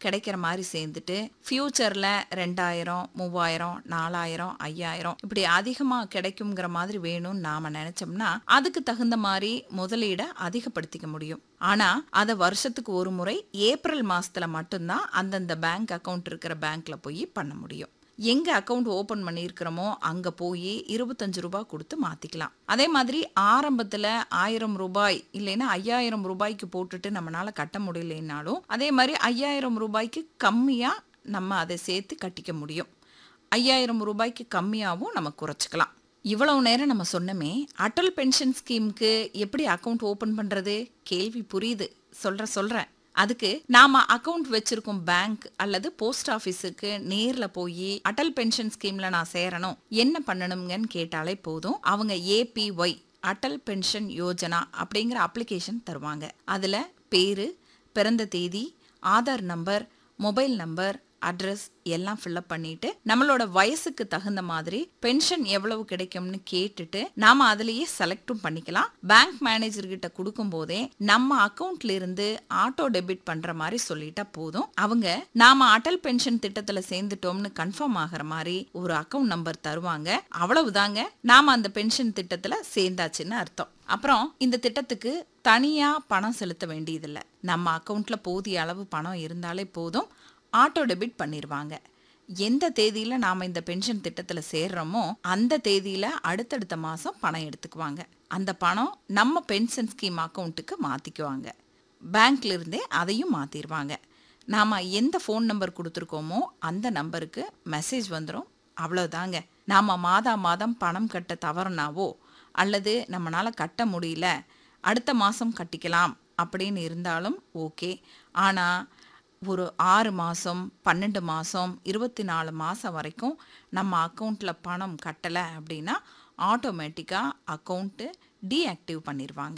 கிடைக்கிற மாதிரி சேர்ந்துட்டு ஃபியூச்சர்ல ரெண்டாயிரம் மூவாயிரம் நாலாயிரம் ஐயாயிரம் இப்படி அதிகமா கிடைக்குங்கிற மாதிரி வேணும்னு நாம நினைச்சோம்னா அதுக்கு தகுந்த மாதிரி முதலீடை அதிகப்படுத்திக்க முடியும் ஆனா அதை வருஷத்துக்கு ஒரு முறை ஏப்ரல் மாசத்துல மட்டும்தான் அந்தந்த பேங்க் அக்கவுண்ட் இருக்கிற பேங்க்ல போய் பண்ண முடியும் எங்க அக்கவுண்ட் ஓபன் பண்ணியிருக்கிறோமோ அங்க போய் இருபத்தஞ்சு ரூபாய் கொடுத்து மாத்திக்கலாம் அதே மாதிரி ஆரம்பத்துல ஆயிரம் ரூபாய் இல்லைன்னா ஐயாயிரம் ரூபாய்க்கு போட்டுட்டு நம்மளால கட்ட முடியலைன்னாலும் அதே மாதிரி ஐயாயிரம் ரூபாய்க்கு கம்மியா நம்ம அதை சேர்த்து கட்டிக்க முடியும் ஐயாயிரம் ரூபாய்க்கு கம்மியாகவும் நம்ம குறைச்சிக்கலாம் இவ்வளவு நேரம் நம்ம சொன்னமே அடல் பென்ஷன் ஸ்கீமுக்கு எப்படி அக்கவுண்ட் ஓபன் பண்றது கேள்வி புரியுது சொல்ற சொல்றேன் அதுக்கு நாம அக்கவுண்ட் வச்சிருக்கோம் பேங்க் அல்லது போஸ்ட் ஆபீஸுக்கு நேர்ல போய் அடல் பென்ஷன் ஸ்கீம்ல நான் சேரணும் என்ன பண்ணணுங்கன்னு கேட்டாலே போதும் அவங்க ஏபிஒய் அடல் பென்ஷன் யோஜனா அப்படிங்கிற அப்ளிகேஷன் தருவாங்க அதுல பேரு பிறந்த தேதி Aadhaar number mobile number address எல்லாம் ஃபில்அப் பண்ணிட்டு நம்மளோட வயசுக்கு தகுந்த மாதிரி பென்ஷன் எவ்வளவு கிடைக்கும்னு கேட்டுட்டு நாம அதுலயே செலக்டும் பண்ணிக்கலாம் பேங்க் மேனேஜர் கிட்ட கொடுக்கும் போதே நம்ம அக்கவுண்ட்ல இருந்து ஆட்டோ டெபிட் பண்ற மாதிரி சொல்லிட்டா போதும் அவங்க நாம அடல் பென்ஷன் திட்டத்துல சேர்ந்துட்டோம்னு கன்ஃபார்ம் ஆகிற மாதிரி ஒரு அக்கவுண்ட் நம்பர் தருவாங்க அவ்வளவுதாங்க நாம அந்த பென்ஷன் திட்டத்துல சேர்ந்தாச்சுன்னு அர்த்தம் அப்புறம் இந்த திட்டத்துக்கு தனியா பணம் செலுத்த வேண்டியதில்லை நம்ம அக்கவுண்ட்ல போதிய அளவு பணம் இருந்தாலே போதும் ஆட்டோ டெபிட் பண்ணிடுவாங்க எந்த தேதியில நாம இந்த பென்ஷன் திட்டத்துல சேர்றோமோ அந்த தேதியில அடுத்தடுத்த மாசம் பணம் எடுத்துக்குவாங்க அந்த பணம் நம்ம பென்ஷன் ஸ்கீம் அக்கௌண்ட்டுக்கு மாத்திக்குவாங்க பேங்க்ல இருந்தே அதையும் மாத்திடுவாங்க நாம எந்த ஃபோன் நம்பர் கொடுத்துருக்கோமோ அந்த நம்பருக்கு மெசேஜ் வந்துடும் அவ்வளோதாங்க நாம மாதா மாதம் பணம் கட்ட தவறுனாவோ அல்லது நம்மளால கட்ட முடியல அடுத்த மாதம் கட்டிக்கலாம் அப்படின்னு இருந்தாலும் ஓகே ஆனால் ஒரு ஆறு மாதம் பன்னெண்டு மாதம் இருபத்தி நாலு மாதம் வரைக்கும் நம்ம அக்கௌண்ட்டில் பணம் கட்டலை அப்படின்னா ஆட்டோமேட்டிக்காக அக்கௌண்ட்டு டீஆக்டிவ் பண்ணிடுவாங்க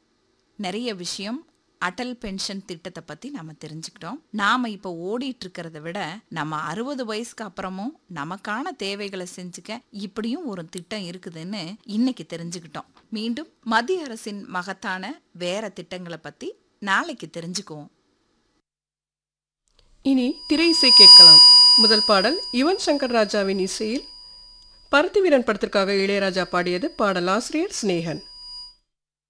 நிறைய விஷயம் அடல் பென்ஷன் திட்டத்தை பற்றி நம்ம தெரிஞ்சுக்கிட்டோம் நாம் இப்போ ஓடிட்டு இருக்கிறத விட நம்ம அறுபது வயசுக்கு அப்புறமும் நமக்கான தேவைகளை செஞ்சுக்க இப்படியும் ஒரு திட்டம் இருக்குதுன்னு இன்னைக்கு தெரிஞ்சுக்கிட்டோம் மீண்டும் மத்திய அரசின் மகத்தான வேற திட்டங்களை பற்றி நாளைக்கு தெரிஞ்சுக்குவோம் இனி திரை இசை கேட்கலாம் முதல் பாடல் யுவன் சங்கர் ராஜாவின் இசையில் பருத்திவீரன் படத்திற்காக இளையராஜா பாடியது பாடலாசிரியர் சிநேகன்